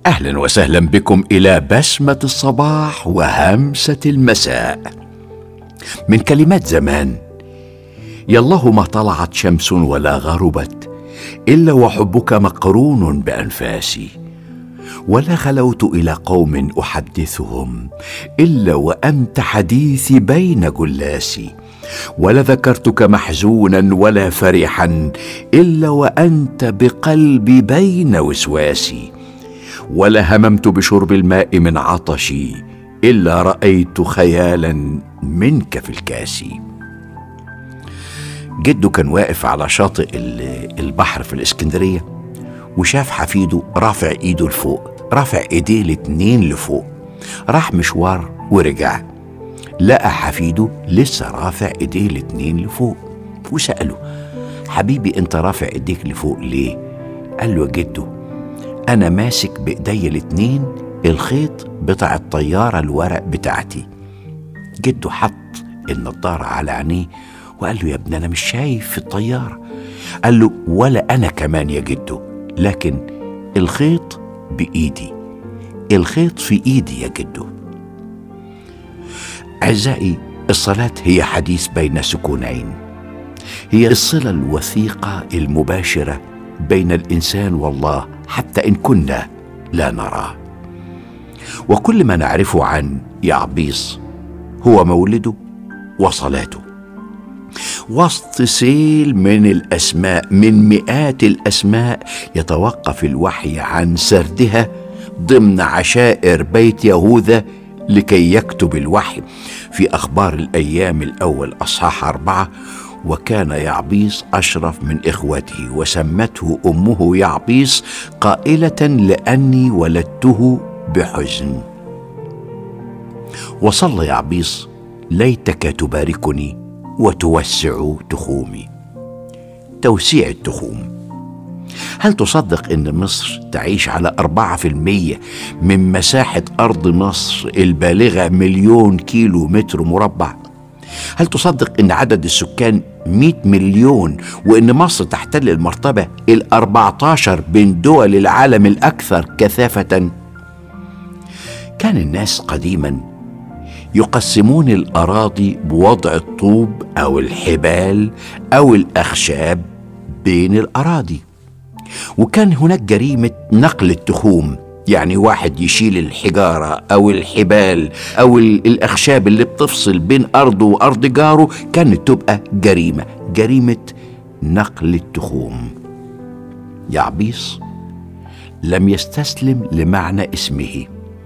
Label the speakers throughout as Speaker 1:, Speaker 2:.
Speaker 1: اهلا وسهلا بكم الى بسمه الصباح وهمسه المساء من كلمات زمان يالله ما طلعت شمس ولا غربت الا وحبك مقرون بانفاسي ولا خلوت الى قوم احدثهم الا وانت حديثي بين جلاسي ولذكرتك محزونا ولا فرحا الا وانت بقلبي بين وسواسي ولا هممت بشرب الماء من عطشي الا رايت خيالا منك في الكاس جده كان واقف على شاطئ البحر في الاسكندريه وشاف حفيده رافع ايده لفوق رافع ايديه الاتنين لفوق راح مشوار ورجع لقى حفيده لسه رافع ايديه الاتنين لفوق وسأله حبيبي انت رافع ايديك لفوق ليه قال له يا جدو انا ماسك بايدي الاتنين الخيط بتاع الطيارة الورق بتاعتي جدو حط النضارة على عينيه وقال له يا ابني انا مش شايف في الطيارة قال له ولا انا كمان يا جدو لكن الخيط بايدي الخيط في ايدي يا جدو اعزائي الصلاه هي حديث بين سكونين هي الصله الوثيقه المباشره بين الانسان والله حتى ان كنا لا نراه وكل ما نعرفه عن يعبيص هو مولده وصلاته وسط سيل من الاسماء من مئات الاسماء يتوقف الوحي عن سردها ضمن عشائر بيت يهوذا لكي يكتب الوحي في اخبار الايام الاول اصحاح اربعه وكان يعبيس اشرف من اخوته وسمته امه يعبيس قائله لاني ولدته بحزن وصلى يعبيس ليتك تباركني وتوسع تخومي توسيع التخوم هل تصدق ان مصر تعيش على أربعة في المية من مساحة أرض مصر البالغة مليون كيلو متر مربع؟ هل تصدق ان عدد السكان 100 مليون وان مصر تحتل المرتبة ال14 بين دول العالم الأكثر كثافة؟ كان الناس قديما يقسمون الاراضي بوضع الطوب او الحبال او الاخشاب بين الاراضي وكان هناك جريمه نقل التخوم يعني واحد يشيل الحجارة أو الحبال أو الأخشاب اللي بتفصل بين أرضه وأرض جاره كانت تبقى جريمة جريمة نقل التخوم يعبيص لم يستسلم لمعنى اسمه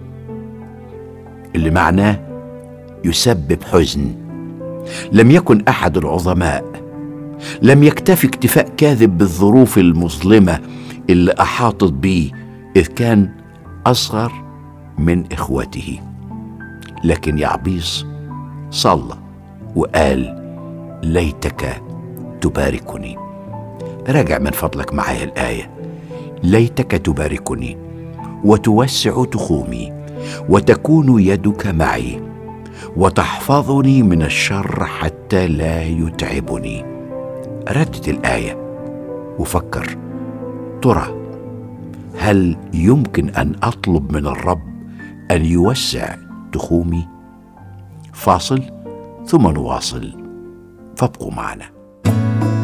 Speaker 1: اللي معناه يسبب حزن لم يكن احد العظماء لم يكتفي اكتفاء كاذب بالظروف المظلمه اللي احاطت به اذ كان اصغر من اخوته لكن يعبيص صلى وقال ليتك تباركني راجع من فضلك معايا الايه ليتك تباركني وتوسع تخومي وتكون يدك معي وتحفظني من الشر حتى لا يتعبني ردد الايه وفكر ترى هل يمكن ان اطلب من الرب ان يوسع تخومي فاصل ثم نواصل فابقوا معنا